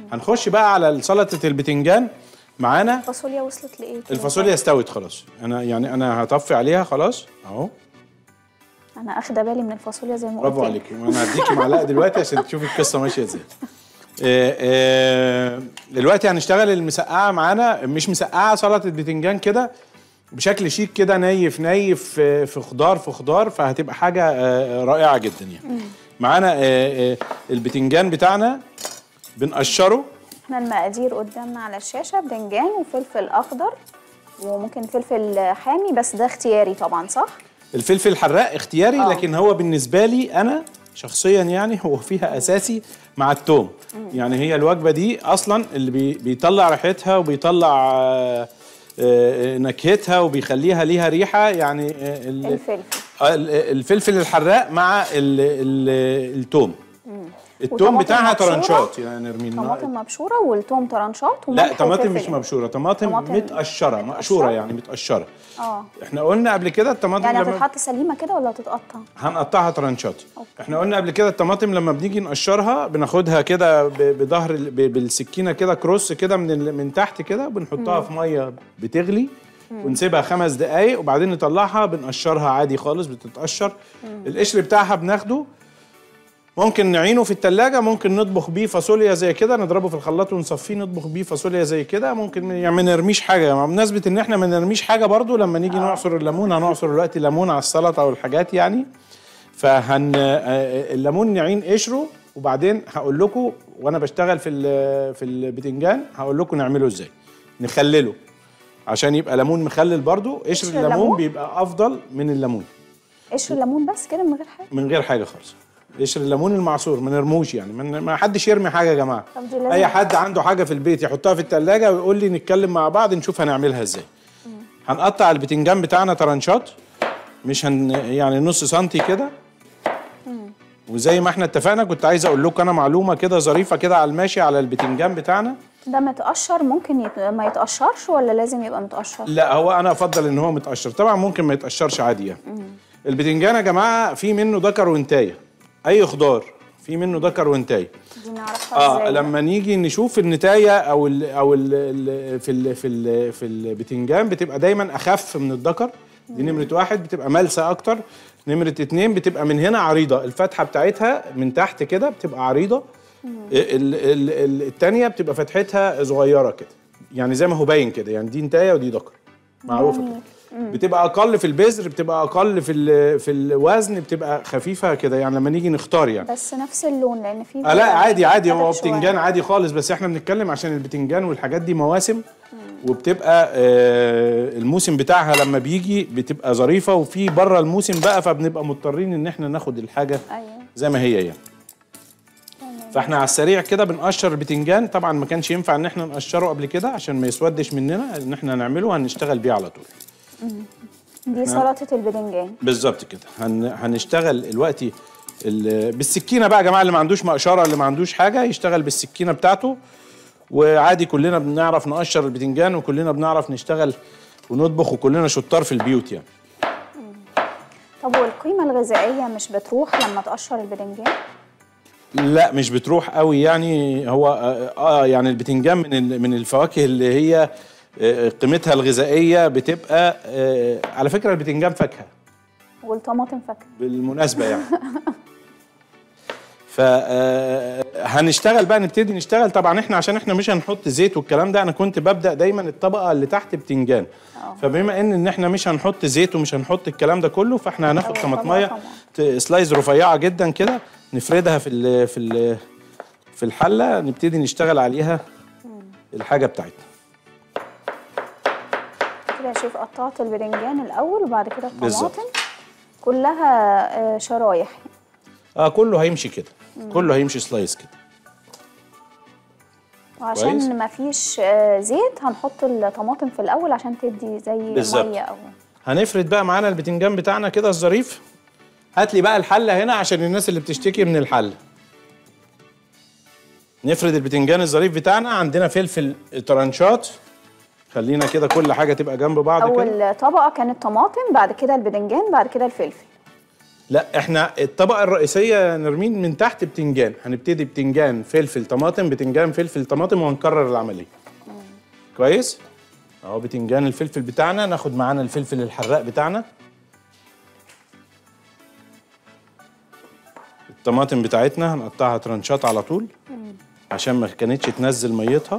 هنخش بقى على سلطه البتنجان معانا الفاصوليا وصلت لايه كده؟ الفاصوليا استوت خلاص انا يعني انا هطفي عليها خلاص اهو انا اخده بالي من الفاصوليا زي ما برافو قلت عليكي وانا هديكي معلقه دلوقتي عشان تشوفي القصه ماشيه ازاي آه، آه، دلوقتي هنشتغل المسقعه معانا مش مسقعه سلطه بتنجان كده بشكل شيك كده نيف نيف آه، في خضار في خضار فهتبقى حاجه آه، رائعه جدا يعني معانا آه، آه، البتنجان بتاعنا بنقشره احنا المقادير قدامنا على الشاشه بدنجان وفلفل اخضر وممكن فلفل حامي بس ده اختياري طبعا صح؟ الفلفل الحراق اختياري آه. لكن هو بالنسبه لي انا شخصيا يعني هو فيها اساسي مع التوم يعني هي الوجبه دي اصلا اللي بي بيطلع ريحتها وبيطلع آه، آه، نكهتها وبيخليها ليها ريحه يعني آه، ال- الفلفل آه، ال- الفلفل الحراق مع ال- ال- التوم التوم وطماطم بتاعها مبشورة؟ طرنشات يعني نرمين طماطم مبشوره والثوم طرنشات لا وملح طماطم وفلفل مش مبشوره طماطم, طماطم متقشره متقشرة؟ مقشوره يعني متقشره اه احنا قلنا قبل كده الطماطم يعني لما- هتتحط سليمه كده ولا هتتقطع؟ هنقطعها ترانشات أوكي. احنا قلنا قبل كده الطماطم لما بنيجي نقشرها بناخدها كده ب- بظهر ال- ب- بالسكينه كده كروس كده من ال- من تحت كده بنحطها في ميه بتغلي ونسيبها خمس دقايق وبعدين نطلعها بنقشرها عادي خالص بتتقشر القشر بتاعها بناخده ممكن نعينه في التلاجة ممكن نطبخ بيه فاصوليا زي كده نضربه في الخلاط ونصفيه نطبخ بيه فاصوليا زي كده ممكن يعني ما نرميش حاجة بمناسبة ان احنا ما نرميش حاجة برضو لما نيجي نعصر الليمون هنعصر دلوقتي ليمون على السلطة والحاجات يعني فهن آه، الليمون نعين قشره وبعدين هقول لكم وانا بشتغل في ال- في البتنجان هقول لكم نعمله ازاي نخلله عشان يبقى ليمون مخلل برضو قشر قشر الليمون الليمون؟ بيبقى افضل من الليمون قشر الليمون بس كده من غير حاجه من غير حاجه خالص قشر الليمون المعصور ما نرموش يعني ما ما حدش يرمي حاجه يا جماعه طب دي لازم- اي حد عنده حاجه في البيت يحطها في التلاجة ويقول لي نتكلم مع بعض نشوف هنعملها ازاي هنقطع البتنجان بتاعنا طرنشات مش هن يعني نص سنتي كده وزي ما احنا اتفقنا كنت عايز اقول لكم انا معلومه كده ظريفه كده على الماشي على البتنجان بتاعنا ده متقشر ممكن يت... ما يتقشرش ولا لازم يبقى متقشر؟ لا هو انا افضل ان هو متقشر طبعا ممكن ما يتقشرش عادي يعني البتنجان يا جماعه في منه ذكر وانتايه اي خضار في منه ذكر وانتايه دي نعرفها اه ازاي؟ لما نيجي نشوف النتايه او ال او ال ال في ال في ال في البتنجان بتبقى دايما اخف من الذكر دي نمره واحد بتبقى ملسه اكتر نمره اتنين بتبقى من هنا عريضه الفتحه بتاعتها من تحت كده بتبقى عريضه ال ال ال التانيه بتبقى فتحتها صغيره كده يعني زي ما هو باين كده يعني دي نتايه ودي ذكر معروفه جميل. كده بتبقى اقل في البذر بتبقى اقل في ال- في الوزن بتبقى خفيفه كده يعني لما نيجي نختار يعني بس نفس اللون لان في آه لا عادي عادي هو فتح شوية. بتنجان عادي خالص بس احنا بنتكلم عشان البتنجان والحاجات دي مواسم وبتبقى آه الموسم بتاعها لما بيجي بتبقى ظريفه وفي بره الموسم بقى فبنبقى مضطرين ان احنا ناخد الحاجه ايوه زي ما هي يعني فاحنا على السريع كده بنقشر البتنجان طبعا ما كانش ينفع ان احنا نقشره قبل كده عشان ما يسودش مننا ان احنا نعمله هنشتغل بيه على طول دي سلطه البدنجان بالظبط كده هن... هنشتغل دلوقتي ال... بالسكينه بقى يا جماعه اللي ما عندوش مقشره اللي ما عندوش حاجه يشتغل بالسكينه بتاعته وعادي كلنا بنعرف نقشر البتنجان وكلنا بنعرف نشتغل ونطبخ وكلنا شطار في البيوت يعني طب والقيمه الغذائيه مش بتروح لما تقشر البدنجان لا مش بتروح قوي يعني هو اه, آه يعني البتنجان من ال... من الفواكه اللي هي آه، قيمتها الغذائيه بتبقى آه على فكره البتنجان فاكهه والطماطم فاكهه بالمناسبة يعني فهنشتغل بقى نبتدي نشتغل طبعا احنا عشان احنا مش هنحط زيت والكلام ده انا كنت ببدا دايما الطبقه اللي تحت بتنجان فبما ان ان احنا مش هنحط زيت ومش هنحط الكلام ده كله فاحنا هناخد أول طماطميه طبقة ت- سلايز رفيعه جدا كده نفردها في ال في ال في الحله نبتدي نشتغل عليها الحاجه بتاعتنا كده يا شيف قطعت البدنجان الاول وبعد كده بالظبط. الطماطم كلها آه، شرايح اه كله هيمشي كده كله هيمشي سلايز كده كويس. وعشان ما فيش آه، زيت هنحط الطماطم في الاول عشان تدي زي بالظبط. ميه او هنفرد بقى معانا البتنجان بتاعنا كده الظريف هات لي بقى الحله هنا عشان الناس اللي بتشتكي من الحله نفرد البتنجان الظريف بتاعنا عندنا فلفل طرنشات خلينا كده كل حاجه تبقى جنب بعض كده اول طبقه كانت طماطم بعد كده البدنجان بعد كده الفلفل لا احنا الطبقه الرئيسيه يا نرمين من تحت بتنجان هنبتدي بتنجان فلفل طماطم بتنجان فلفل طماطم وهنكرر العمليه كويس اهو بتنجان الفلفل بتاعنا ناخد معانا الفلفل الحراق بتاعنا الطماطم بتاعتنا هنقطعها ترانشات على طول عشان ما كانتش تنزل ميتها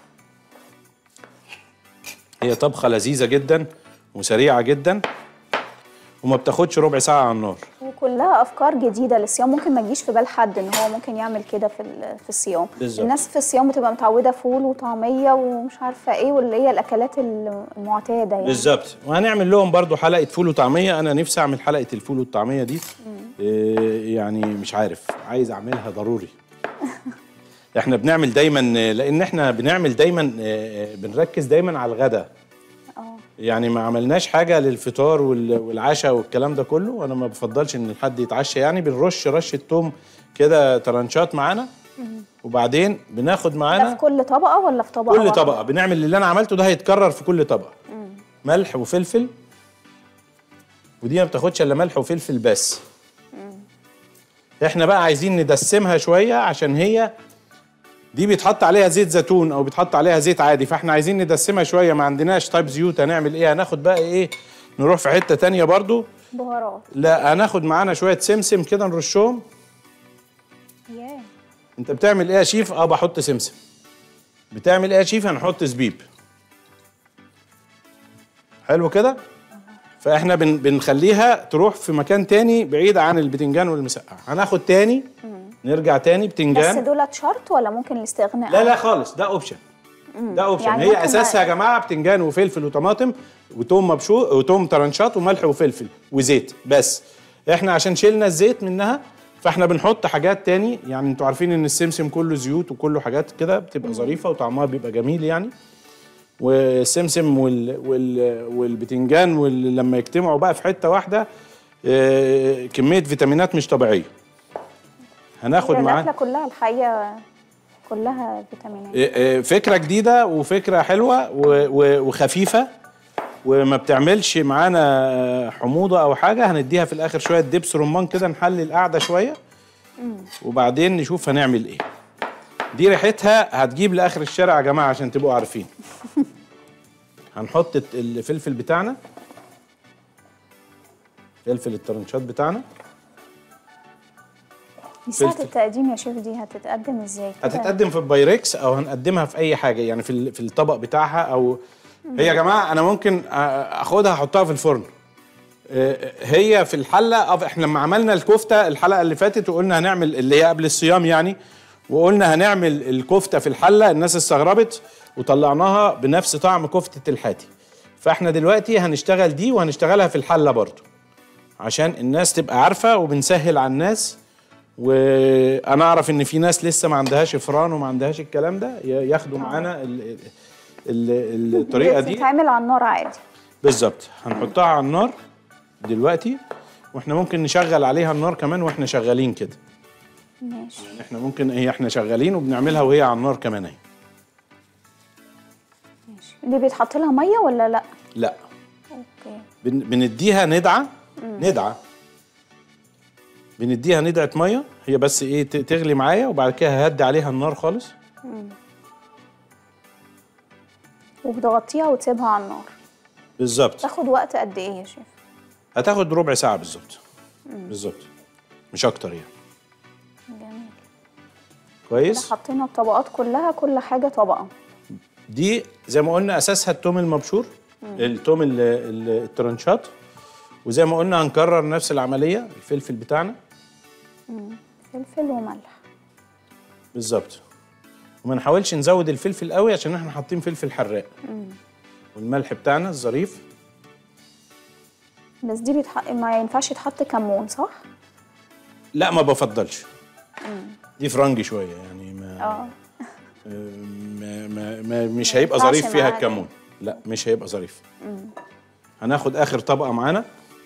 هي طبخه لذيذه جدا وسريعه جدا وما بتاخدش ربع ساعه على النار وكلها افكار جديده للصيام ممكن ما تجيش في بال حد ان هو ممكن يعمل كده في ال- في الصيام بالظبط. الناس في الصيام بتبقى متعوده فول وطعميه ومش عارفه ايه واللي هي الاكلات المعتاده يعني بالظبط وهنعمل لهم برضو حلقه فول وطعميه انا نفسي اعمل حلقه الفول والطعميه دي إيه يعني مش عارف عايز اعملها ضروري احنا بنعمل دايما لان احنا بنعمل دايما آه، بنركز دايما على الغداء اه يعني ما عملناش حاجه للفطار وال- والعشاء والكلام ده كله وانا ما بفضلش ان حد يتعشى يعني بنرش رشه توم كده ترانشات معانا وبعدين بناخد ده في معانا كل طبقه ولا في طبقه كل واحدة؟ طبقه بنعمل اللي انا عملته ده هيتكرر في كل طبقه ملح وفلفل ودي ما بتاخدش الا ملح وفلفل بس احنا بقى عايزين ندسمها شويه عشان هي دي بيتحط عليها زيت زيتون او بيتحط عليها زيت عادي فاحنا عايزين ندسمها شويه ما عندناش طيب زيوت هنعمل ايه هناخد بقى ايه نروح في حته تانية برضو بهارات لا هناخد معانا شويه سمسم كده نرشهم ياه انت بتعمل ايه يا شيف اه بحط سمسم بتعمل ايه يا شيف هنحط زبيب حلو كده فاحنا بن بنخليها تروح في مكان تاني بعيد عن البتنجان والمسقعه هناخد تاني نرجع تاني بس بتنجان دولت شرط ولا ممكن الاستغناء لا لا خالص ده اوبشن ده اوبشن يعني هي ممكن اساسها ما- يا جماعه بتنجان وفلفل وطماطم وتوم مبشور وتوم ترنشات وملح وفلفل وزيت بس احنا عشان شلنا الزيت منها فاحنا بنحط حاجات تاني يعني انتوا عارفين ان السمسم كله زيوت وكله حاجات كده بتبقى ظريفه وطعمها بيبقى جميل يعني والسمسم وال وال والبتنجان وال لما يجتمعوا بقى في حته واحده آه، كميه فيتامينات مش طبيعيه هناخد هي معانا الاكله كلها الحقيقه كلها فيتامينات إيه إيه فكرة جديدة وفكرة حلوة و- و- وخفيفة وما بتعملش معانا حموضة أو حاجة هنديها في الآخر شوية دبس رمان كده نحلي القعدة شوية وبعدين نشوف هنعمل إيه دي ريحتها هتجيب لآخر الشارع يا جماعة عشان تبقوا عارفين هنحط الت- الفلفل بتاعنا فلفل الترنشات بتاعنا دي ساعة فلفل. التقديم يا شيف دي هتتقدم ازاي كده؟ هتتقدم في البايركس او هنقدمها في اي حاجه يعني في ال- في الطبق بتاعها او هي يا جماعه انا ممكن أ- اخدها احطها في الفرن آه، هي في الحله أو احنا لما عملنا الكفته الحلقه اللي فاتت وقلنا هنعمل اللي هي قبل الصيام يعني وقلنا هنعمل الكفته في الحله الناس استغربت وطلعناها بنفس طعم كفته الحاتي فاحنا دلوقتي هنشتغل دي وهنشتغلها في الحله برضو عشان الناس تبقى عارفه وبنسهل على الناس وانا اعرف ان في ناس لسه ما عندهاش فران وما عندهاش الكلام ده ي- ياخدوا معانا ال- ال- الطريقه دي بتتعمل على النار عادي بالظبط هنحطها على النار دلوقتي واحنا ممكن نشغل عليها النار كمان واحنا شغالين كده ماشي احنا ممكن هي احنا شغالين وبنعملها وهي على النار كمان اهي ماشي دي بيتحط لها ميه ولا لا لا اوكي بن بنديها ندعه ندعه بنديها ندعه ميه هي بس ايه ت- تغلي معايا وبعد كده ههدي عليها النار خالص وبتغطيها وتسيبها على النار بالظبط تاخد وقت قد ايه يا شيف هتاخد ربع ساعة بالظبط بالظبط مش أكتر يعني جميل كده كويس حطينا الطبقات كلها كل حاجه طبقه دي زي ما قلنا أساسها التوم المبشور التوم ال- ال- الترنشات وزي ما قلنا هنكرر نفس العملية الفلفل بتاعنا فلفل وملح بالظبط وما نحاولش نزود الفلفل قوي عشان احنا حاطين فلفل حراق والملح بتاعنا الظريف بس دي بيتحط ما ينفعش يتحط كمون صح لا ما بفضلش دي فرنجي شوية يعني ما, اه ما, ما, ما مش هيبقى ينفعش ظريف فيها معانا. الكمون لا مش هيبقى ظريف هناخد اخر طبقه معانا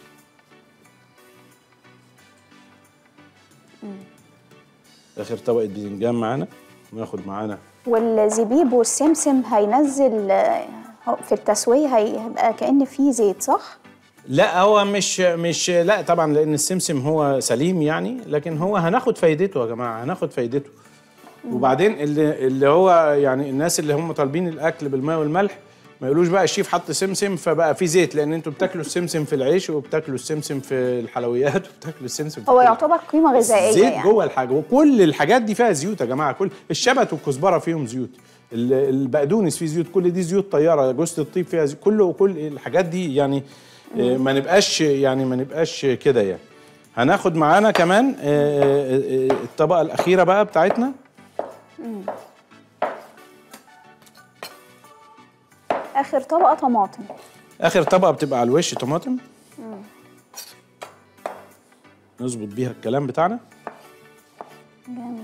اخر طبقه باذنجان معانا ناخد معانا والزبيب والسمسم هينزل آه، في التسويه هي- هيبقى كأن فيه زيت صح لا هو مش مش لا طبعا لان السمسم هو سليم يعني لكن هو هناخد فايدته يا جماعه هناخد فايدته وبعدين اللي اللي هو يعني الناس اللي هم طالبين الاكل بالماء والملح ما يقولوش بقى الشيف حط سمسم فبقى في زيت لان انتوا بتاكلوا السمسم في العيش وبتاكلوا السمسم في الحلويات وبتاكلوا السمسم في هو كل يعتبر قيمه غذائيه زيت يعني جوه الحاجه وكل الحاجات دي فيها زيوت يا جماعه كل الشبت والكزبره فيهم زيوت ال- البقدونس فيه زيوت كل دي زيوت طياره جوزة الطيب فيها زيوت كله كل الحاجات دي يعني آه، ما نبقاش يعني ما نبقاش كده يعني هناخد معانا كمان آه، آه، آه، الطبقه الاخيره بقى بتاعتنا اخر طبقه طماطم اخر طبقه بتبقى على الوش طماطم نظبط بيها الكلام بتاعنا جميل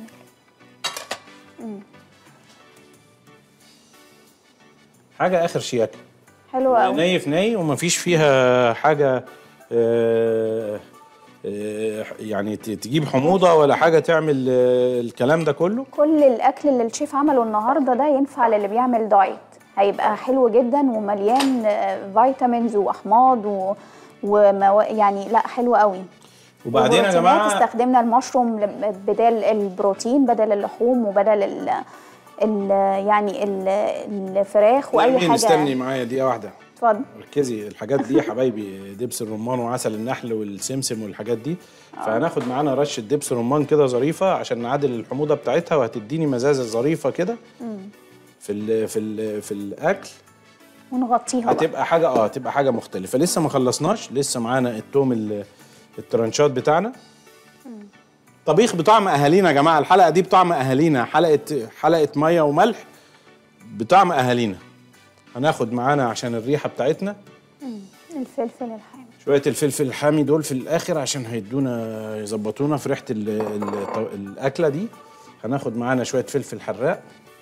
حاجه اخر شياكه حلو قوي ني في ني ومفيش فيها حاجه آه، آه، يعني ت- تجيب حموضه ولا حاجه تعمل آه، الكلام ده كله كل الاكل اللي الشيف عمله النهارده ده ينفع للي بيعمل دايت هيبقى حلو جدا ومليان آه، فيتامينز واحماض و... ومو... يعني لا حلو قوي وبعدين يا والبروتينات جماعه استخدمنا المشروم ل- بدل البروتين بدل اللحوم وبدل ال... ال... يعني ال... الفراخ واي مين حاجه استني معايا دقيقه واحده اتفضل ركزي الحاجات دي يا حبايبي دبس الرمان وعسل النحل والسمسم والحاجات دي فهناخد معانا رشه دبس رمان كده ظريفه عشان نعادل الحموضه بتاعتها وهتديني مزازه ظريفه كده في ال في ال في الاكل ونغطيها بقى. هتبقى حاجه اه هتبقى حاجه مختلفه لسه ما خلصناش لسه معانا التوم ال- الترانشات بتاعنا طبيخ بطعم اهالينا يا جماعه الحلقه دي بطعم اهالينا حلقه حلقه ميه وملح بطعم اهالينا هناخد معانا عشان الريحه بتاعتنا الفلفل الحامي شويه الفلفل الحامي دول في الاخر عشان هيدونا يظبطونا في ريحه ال ال الاكله دي هناخد معانا شويه فلفل حراق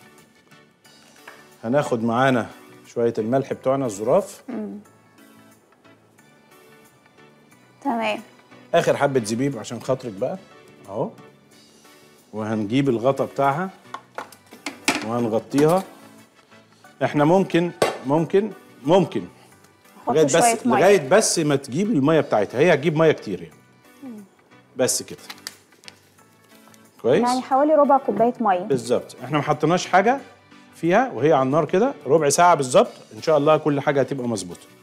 هناخد معانا شويه الملح بتوعنا الظراف تمام اخر حبه زبيب عشان خاطرك بقى اهو وهنجيب الغطا بتاعها وهنغطيها احنا ممكن ممكن ممكن نحط لغايه شويه بس ميه لغايه بس ما تجيب الميه بتاعتها هي هتجيب ميه كتير يعني بس كده كويس يعني حوالي ربع كوبايه ميه بالظبط احنا ما حطيناش حاجه فيها وهي على النار كده ربع ساعه بالظبط ان شاء الله كل حاجه هتبقى مظبوطه